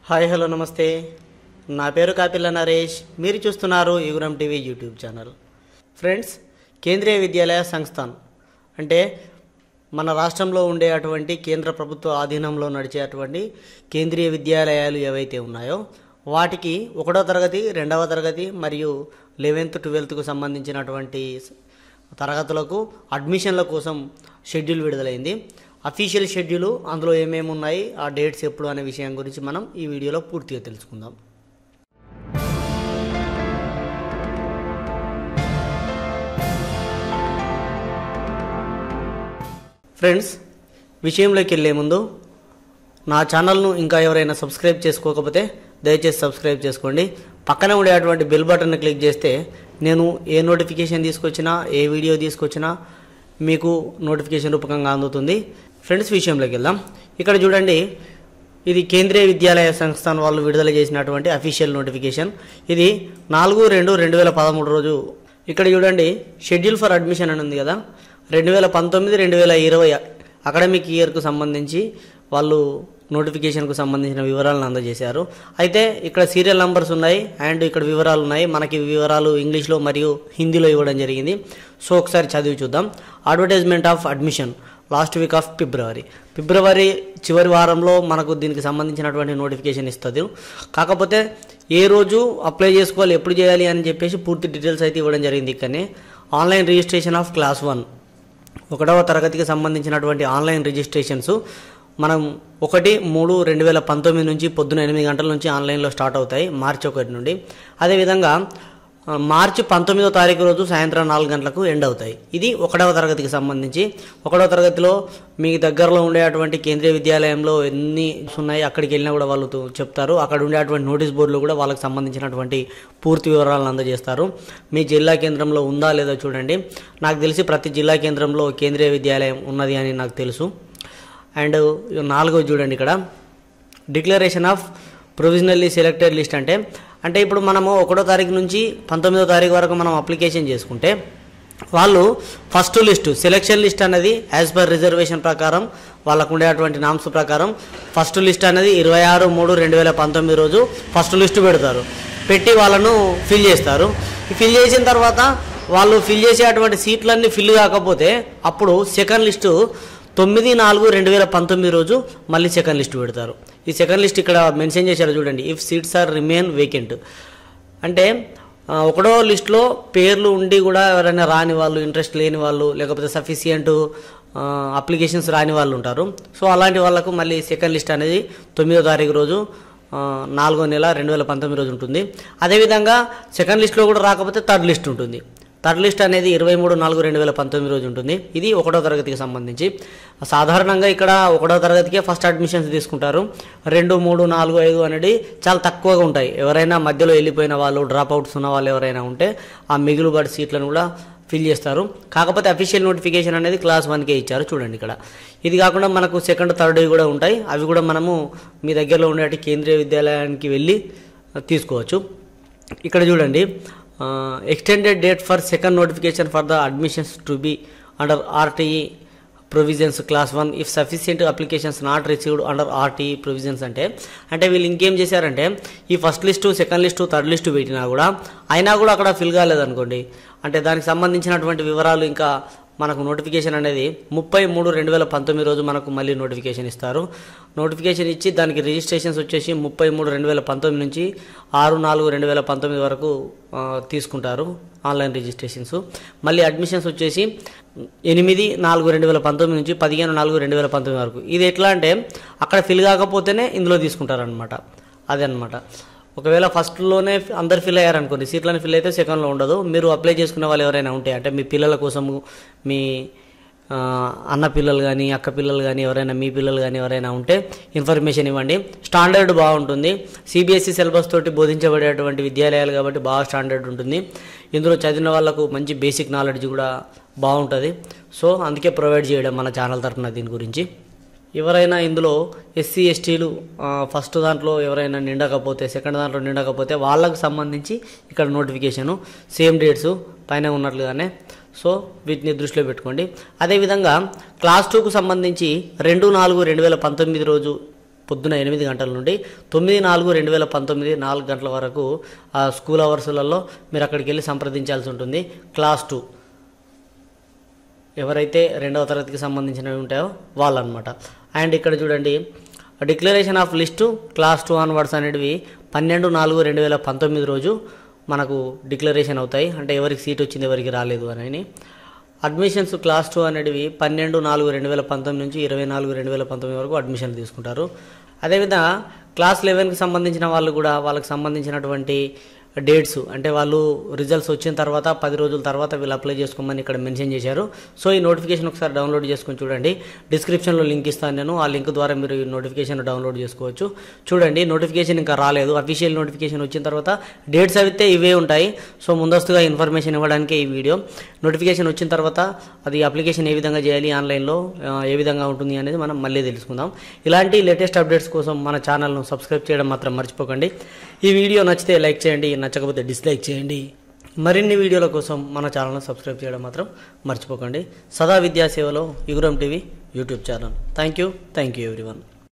hi hello నమస్తే నా పేరు కాపిల్ల నరేష్ మీరు చూస్తున్నారు Yugaram TV YouTube channel friends Kendriya Vidyalaya Samsthan అంటే మన రాష్ట్రంలో ఉండే అటువంటి కేంద్ర ప్రభుత్వ ఆధీనంలో నడిచే అటువంటి కేంద్రీయ విద్యాలయాలు ఏవైతే ఉన్నాయో వాటికి ఒకటో తరగతి రెండవ తరగతి మరియు లెవెన్త్ ట్వెల్త్కు సంబంధించినటువంటి తరగతులకు అడ్మిషన్ల కోసం షెడ్యూల్ విడుదలైంది అఫీషియల్ షెడ్యూల్ అందులో ఏమేమి ఉన్నాయి ఆ డేట్స్ ఎప్పుడు అనే విషయం గురించి మనం ఈ వీడియోలో పూర్తిగా తెలుసుకుందాం ఫ్రెండ్స్ విషయంలోకి వెళ్ళే ముందు నా ఛానల్ను ఇంకా ఎవరైనా సబ్స్క్రైబ్ చేసుకోకపోతే దయచేసి సబ్స్క్రైబ్ చేసుకోండి పక్కన ఉండేటువంటి బెల్ బటన్ క్లిక్ చేస్తే నేను ఏ నోటిఫికేషన్ తీసుకొచ్చినా ఏ వీడియో తీసుకొచ్చినా మీకు నోటిఫికేషన్ రూపకంగా అందుతుంది ఫ్రెండ్స్ విషయంలోకి వెళ్దాం ఇక్కడ చూడండి ఇది కేంద్రీయ విద్యాలయ సంస్థాన్ వాళ్ళు విడుదల చేసినటువంటి అఫీషియల్ నోటిఫికేషన్ ఇది నాలుగు రెండు రెండు వేల పదమూడు రోజు ఇక్కడ చూడండి షెడ్యూల్ ఫర్ అడ్మిషన్ అని ఉంది కదా రెండు వేల పంతొమ్మిది రెండు వేల ఇరవై అకాడమిక్ ఇయర్కు సంబంధించి వాళ్ళు నోటిఫికేషన్కు సంబంధించిన వివరాలను అందజేశారు అయితే ఇక్కడ సీరియల్ నంబర్స్ ఉన్నాయి అండ్ ఇక్కడ వివరాలు ఉన్నాయి మనకి వివరాలు ఇంగ్లీష్లో మరియు హిందీలో ఇవ్వడం జరిగింది సో ఒకసారి చదివి చూద్దాం advertisement of admission last week of February ఫిబ్రవరి చివరి వారంలో మనకు దీనికి సంబంధించినటువంటి నోటిఫికేషన్ ఇస్తుంది కాకపోతే ఏ రోజు అప్లై చేసుకోవాలి ఎప్పుడు చేయాలి అని చెప్పేసి పూర్తి డీటెయిల్స్ అయితే ఇవ్వడం జరిగింది ఇక్కడనే online registration of class one ఒకటవ తరగతికి సంబంధించినటువంటి ఆన్లైన్ రిజిస్ట్రేషన్స్ మనం ఒకటి మూడు రెండు వేల పంతొమ్మిది నుంచి పొద్దున ఎనిమిది గంటల నుంచి ఆన్లైన్లో స్టార్ట్ అవుతాయి మార్చి ఒకటి నుండి అదేవిధంగా ఆ, మార్చి పంతొమ్మిదో తారీఖు రోజు సాయంత్రం నాలుగు గంటలకు ఎండ్ అవుతాయి ఇది ఒకటవ తరగతికి సంబంధించి ఒకటవ తరగతిలో మీ దగ్గరలో ఉండేటువంటి కేంద్రీయ విద్యాలయంలో ఎన్ని ఉన్నాయి అక్కడికి వెళ్ళినా కూడా వాళ్ళు తో- చెప్తారు అక్కడ ఉండేటువంటి నోటీస్ బోర్డులో కూడా వాళ్ళకి సంబంధించినటువంటి పూర్తి వివరాలను అందజేస్తారు మీ జిల్లా కేంద్రంలో ఉందా లేదో చూడండి నాకు తెలిసి ప్రతి జిల్లా కేంద్రంలో కేంద్రీయ విద్యాలయం ఉన్నది అని నాకు తెలుసు అండ్ నాలుగో చూడండి ఇక్కడ declaration of provisionally selected list అంటే అంటే ఇప్పుడు మనము ఒకటో తారీఖు నుంచి పంతొమ్మిదో తారీఖు వరకు మనం అప్లికేషన్ చేసుకుంటే వాళ్ళు ఫస్ట్ లిస్టు సెలెక్షన్ లిస్ట్ అనేది యాజ్ పర్ రిజర్వేషన్ ప్రకారం వాళ్ళకు ఉండేటువంటి నామ్స్ ప్రకారం ఫస్ట్ లిస్ట్ అనేది ఇరవై ఆరు మూడు రెండు వేల పంతొమ్మిది రోజు ఫస్ట్ లిస్టు పెడతారు పెట్టి వాళ్ళను ఫిల్ చేస్తారు ఫిల్ చేసిన తర్వాత వాళ్ళు ఫిల్ చేసేటువంటి సీట్లన్నీ ఫిల్ కాకపోతే అప్పుడు సెకండ్ లిస్టు తొమ్మిది నాలుగు రెండు వేల పంతొమ్మిది రోజు మళ్ళీ సెకండ్ లిస్ట్ పెడతారు ఈ సెకండ్ లిస్ట్ ఇక్కడ మెన్షన్ చేశారు చూడండి if seats are remain vacant అంటే ఆ, ఒకటో లిస్ట్లో పేర్లు ఉండి కూడా ఎవరైనా రాని వాళ్ళు ఇంట్రెస్ట్ లేని వాళ్ళు లేకపోతే సఫిషియంట్ అప్లికేషన్స్ రాని వాళ్ళు ఉంటారు సో అలాంటి వాళ్ళకు మళ్ళీ సెకండ్ లిస్ట్ అనేది తొమ్మిదో తారీఖు రోజు ఆ, నాలుగో నెల రెండు వేల పంతొమ్మిది రోజు ఉంటుంది అదేవిధంగా సెకండ్ లిస్ట్లో కూడా రాకపోతే థర్డ్ లిస్ట్ ఉంటుంది థర్డ్ లిస్ట్ అనేది ఇరవై మూడు నాలుగు రెండు వేల పంతొమ్మిది రోజు ఉంటుంది ఇది ఒకటో తరగతికి సంబంధించి సాధారణంగా ఇక్కడ ఒకటో తరగతికే ఫస్ట్ అడ్మిషన్స్ తీసుకుంటారు రెండు మూడు నాలుగు ఐదు అనేది చాలా తక్కువగా ఉంటాయి ఎవరైనా మధ్యలో వెళ్ళిపోయిన వాళ్ళు డ్రాప్ అవుట్స్ ఉన్న వాళ్ళు ఎవరైనా ఉంటే ఆ మిగులుబాటు సీట్లను కూడా ఫిల్ చేస్తారు కాకపోతే అఫీషియల్ నోటిఫికేషన్ అనేది క్లాస్ వన్కే ఇచ్చారు చూడండి ఇక్కడ ఇది కాకుండా మనకు సెకండ్ థర్డ్ కూడా ఉంటాయి అవి కూడా మనము మీ దగ్గరలో ఉండే కేంద్రీయ విద్యాలయానికి వెళ్ళి తీసుకోవచ్చు ఇక్కడ చూడండి extended date for second notification for the admissions to be under RTE provisions class one if sufficient applications not received under RTE provisions అంటే అంటే వీళ్ళు ఇంకేం చేశారంటే ఈ first list second list third list పెట్టినా కూడా అయినా కూడా అక్కడ ఫిల్ కాలేదనుకోండి అంటే దానికి సంబంధించినటువంటి వివరాలు ఇంకా మనకు నోటిఫికేషన్ అనేది ముప్పై మూడు రెండు వేల పంతొమ్మిది రోజు మనకు మళ్ళీ నోటిఫికేషన్ ఇస్తారు నోటిఫికేషన్ ఇచ్చి దానికి రిజిస్ట్రేషన్స్ వచ్చేసి ముప్పై మూడు రెండు వేల పంతొమ్మిది నుంచి ఆరు నాలుగు రెండు వేల పంతొమ్మిది వరకు ఆ, తీసుకుంటారు ఆన్లైన్ రిజిస్ట్రేషన్స్ మళ్ళీ అడ్మిషన్స్ వచ్చేసి ఎనిమిది నాలుగు రెండు వేల పంతొమ్మిది నుంచి పదిహేను నాలుగు రెండు వేల పంతొమ్మిది వరకు ఇది ఎట్లా అంటే అక్కడ ఫిల్ కాకపోతేనే ఇందులో తీసుకుంటారనమాట అదే అనమాట ఒకవేళ ఫస్ట్లోనే అందరు ఫిల్ అయ్యారనుకోండి సీట్లను ఫిల్ అయితే సెకండ్లో ఉండదు మీరు అప్లై చేసుకునే వాళ్ళు ఎవరైనా ఉంటే అంటే మీ పిల్లల కోసము మీ ఆ, అన్న పిల్లలు కానీ అక్క పిల్లలు కానీ ఎవరైనా మీ పిల్లలు కానీ ఎవరైనా ఉంటే ఇన్ఫర్మేషన్ ఇవ్వండి స్టాండర్డ్ బాగుంటుంది సిబిఎస్ఈ సిలబస్ తోటి బోధించబడేటువంటి విద్యాలయాలు కాబట్టి బాగా స్టాండర్డ్ ఉంటుంది ఇందులో చదివిన వాళ్ళకు మంచి బేసిక్ నాలెడ్జ్ కూడా బాగుంటుంది సో అందుకే ప్రొవైడ్ చేయడం మన ఛానల్ తరఫున దీని గురించి ఎవరైనా ఇందులో ఎస్సీ ఎస్టీలు ఫస్ట్ దాంట్లో ఎవరైనా నిండకపోతే సెకండ్ దాంట్లో నిండకపోతే వాళ్ళకు సంబంధించి ఇక్కడ నోటిఫికేషను సేమ్ డేట్స్ పైన ఉన్నట్లుగానే సో వీటిని దృష్టిలో పెట్టుకోండి అదేవిధంగా క్లాస్ టూకు సంబంధించి రెండు నాలుగు రెండు వేల పంతొమ్మిది రోజు పొద్దున ఎనిమిది గంటల నుండి తొమ్మిది నాలుగు రెండు వేల పంతొమ్మిది నాలుగు గంటల వరకు ఆ స్కూల్ అవర్స్లలో మీరు అక్కడికి వెళ్ళి సంప్రదించాల్సి ఉంటుంది క్లాస్ టూ ఎవరైతే రెండవ తరగతికి సంబంధించినవి ఉంటాయో వాళ్ళు అనమాట అండ్ ఇక్కడ చూడండి declaration of list class two onwards అనేటివి పన్నెండు నాలుగు రెండు వేల పంతొమ్మిది రోజు మనకు డిక్లరేషన్ అవుతాయి అంటే ఎవరికి సీట్ వచ్చింది ఎవరికి రాలేదు అని అడ్మిషన్స్ క్లాస్ టూ అనేటివి పన్నెండు నాలుగు రెండు వేల పంతొమ్మిది నుంచి ఇరవై నాలుగు రెండు వేల పంతొమ్మిది వరకు అడ్మిషన్ తీసుకుంటారు అదేవిధంగా క్లాస్ లెవెన్కి సంబంధించిన వాళ్ళు కూడా వాళ్ళకి సంబంధించినటువంటి డేట్స్ అంటే వాళ్ళు రిజల్ట్స్ వచ్చిన తర్వాత పది రోజుల తర్వాత వీళ్ళు అప్లై చేసుకోమని ఇక్కడ మెన్షన్ చేశారు సో ఈ నోటిఫికేషన్ ఒకసారి డౌన్లోడ్ చేసుకొని చూడండి డిస్క్రిప్షన్లో లింక్ ఇస్తాను నేను ఆ లింక్ ద్వారా మీరు ఈ నోటిఫికేషన్ డౌన్లోడ్ చేసుకోవచ్చు చూడండి నోటిఫికేషన్ ఇంకా రాలేదు అఫీషియల్ నోటిఫికేషన్ వచ్చిన తర్వాత డేట్స్ అయితే ఇవే ఉంటాయి సో ముందస్తుగా ఇన్ఫర్మేషన్ ఇవ్వడానికే ఈ వీడియో నోటిఫికేషన్ వచ్చిన తర్వాత అది అప్లికేషన్ ఏ విధంగా చేయాలి ఆన్లైన్లో ఆ, ఏ విధంగా ఉంటుంది అనేది మనం మళ్ళీ తెలుసుకుందాం ఇలాంటి లేటెస్ట్ అప్డేట్స్ కోసం మన ఛానల్ను సబ్స్క్రైబ్ చేయడం మాత్రం మర్చిపోకండి ఈ వీడియో నచ్చితే లైక్ చేయండి నచ్చకపోతే డిస్లైక్ చేయండి మరిన్ని వీడియోల కోసం మన ఛానల్ను సబ్స్క్రైబ్ చేయడం మాత్రం మర్చిపోకండి సదా విద్యా సేవలో Yugaram TV YouTube channel thank you thank you everyone